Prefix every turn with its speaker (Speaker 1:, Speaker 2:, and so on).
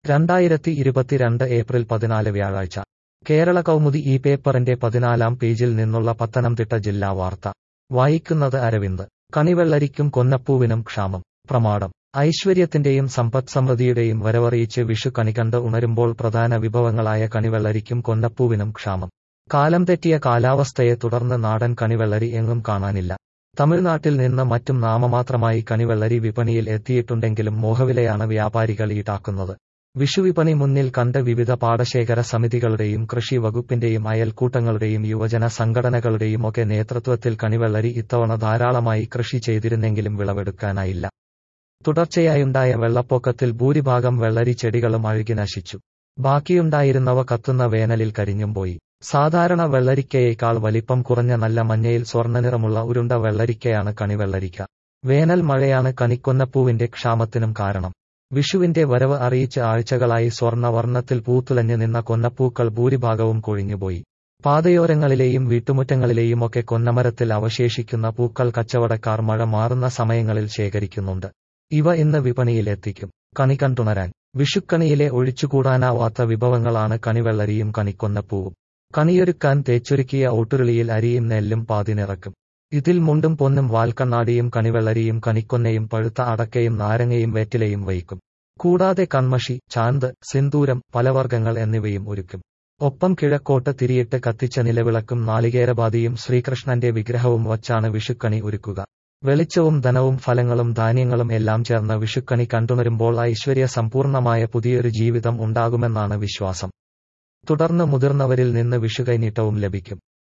Speaker 1: രണ്ടായിരത്തി ഇരുപത്തിരണ്ട് ഏപ്രിൽ പതിനാല് വ്യാഴാഴ്ച കേരള കൗമുദി ഈ പേപ്പറിന്റെ പതിനാലാം പേജിൽ നിന്നുള്ള പത്തനംതിട്ട ജില്ലാ വാർത്ത വായിക്കുന്നത് അരവിന്ദ് കണിവെള്ളരിക്കും കൊന്നപ്പൂവിനും ക്ഷാമം പ്രമാടം ഐശ്വര്യത്തിന്റെയും സമ്പദ് സമൃദ്ധിയുടെയും വരവറിയിച്ച് വിഷു കണികണ്ട് ഉണരുമ്പോൾ പ്രധാന വിഭവങ്ങളായ കണിവെള്ളരിക്കും കൊന്നപ്പൂവിനും ക്ഷാമം കാലം തെറ്റിയ കാലാവസ്ഥയെ തുടർന്ന് നാടൻ കണിവെള്ളരി എങ്ങും കാണാനില്ല തമിഴ്നാട്ടിൽ നിന്ന് മറ്റും നാമമാത്രമായി കണിവെള്ളരി വിപണിയിൽ എത്തിയിട്ടുണ്ടെങ്കിലും മോഹവിലയാണ് വ്യാപാരികൾ ഈടാക്കുന്നത് വിഷുവിപണി മുന്നിൽ കണ്ട് വിവിധ പാടശേഖര സമിതികളുടെയും കൃഷി വകുപ്പിന്റെയും അയൽക്കൂട്ടങ്ങളുടെയും യുവജന സംഘടനകളുടെയും ഒക്കെ നേതൃത്വത്തിൽ കണിവെള്ളരി ഇത്തവണ ധാരാളമായി കൃഷി ചെയ്തിരുന്നെങ്കിലും വിളവെടുക്കാനായില്ല തുടർച്ചയായുണ്ടായ വെള്ളപ്പൊക്കത്തിൽ ഭൂരിഭാഗം വെള്ളരി ചെടികളും അഴുകി നശിച്ചു ബാക്കിയുണ്ടായിരുന്നവ കത്തുന്ന വേനലിൽ കരിഞ്ഞും പോയി സാധാരണ വെള്ളരിക്കയേക്കാൾ വലിപ്പം കുറഞ്ഞ നല്ല മഞ്ഞയിൽ സ്വർണ്ണനിറമുള്ള ഉരുണ്ട വെള്ളരിക്കയാണ് കണിവെള്ളരിക്ക വേനൽ മഴയാണ് കണിക്കൊന്നപ്പൂവിന്റെ ക്ഷാമത്തിനും കാരണം വിഷുവിന്റെ വരവ് അറിയിച്ച് ആഴ്ചകളായി സ്വർണ്ണവർണ്ണത്തിൽ പൂത്തുലഞ്ഞു നിന്ന കൊന്നപ്പൂക്കൾ ഭൂരിഭാഗവും കൊഴിഞ്ഞുപോയി പാതയോരങ്ങളിലെയും വീട്ടുമുറ്റങ്ങളിലെയുമൊക്കെ കൊന്നമരത്തിൽ അവശേഷിക്കുന്ന പൂക്കൾ കച്ചവടക്കാർ മഴ മാറുന്ന സമയങ്ങളിൽ ശേഖരിക്കുന്നുണ്ട് ഇവ ഇന്ന് വിപണിയിലെത്തിക്കും കണി കണ്ടുണരാൻ വിഷുക്കണിയിലെ ഒഴിച്ചുകൂടാനാവാത്ത വിഭവങ്ങളാണ് കണിവെള്ളരിയും കണിക്കൊന്നപ്പൂവും കണിയൊരുക്കാൻ തേച്ചൊരുക്കിയ ഊട്ടുരുളിയിൽ അരിയും നെല്ലും പാതിനിറക്കും ഇതിൽ മുണ്ടും പൊന്നും വാൽക്കണ്ണാടിയും കണിവെള്ളരിയും കണിക്കൊന്നയും പഴുത്ത അടക്കയും നാരങ്ങയും വെറ്റിലയും വയ്ക്കും കൂടാതെ കൺമഷി ചാന്ത് സിന്ദൂരം പലവർഗ്ഗങ്ങൾ എന്നിവയും ഒരുക്കും ഒപ്പം കിഴക്കോട്ട് തിരിയിട്ട് കത്തിച്ച നിലവിളക്കും നാളികേരപാതിയും ശ്രീകൃഷ്ണന്റെ വിഗ്രഹവും വച്ചാണ് വിഷുക്കണി ഒരുക്കുക വെളിച്ചവും ധനവും ഫലങ്ങളും ധാന്യങ്ങളും എല്ലാം ചേർന്ന വിഷുക്കണി കണ്ടുണരുമ്പോൾ ഐശ്വര്യ സമ്പൂർണമായ പുതിയൊരു ജീവിതം ഉണ്ടാകുമെന്നാണ് വിശ്വാസം തുടർന്ന് മുതിർന്നവരിൽ നിന്ന് വിഷുകൈനീട്ടവും ലഭിക്കും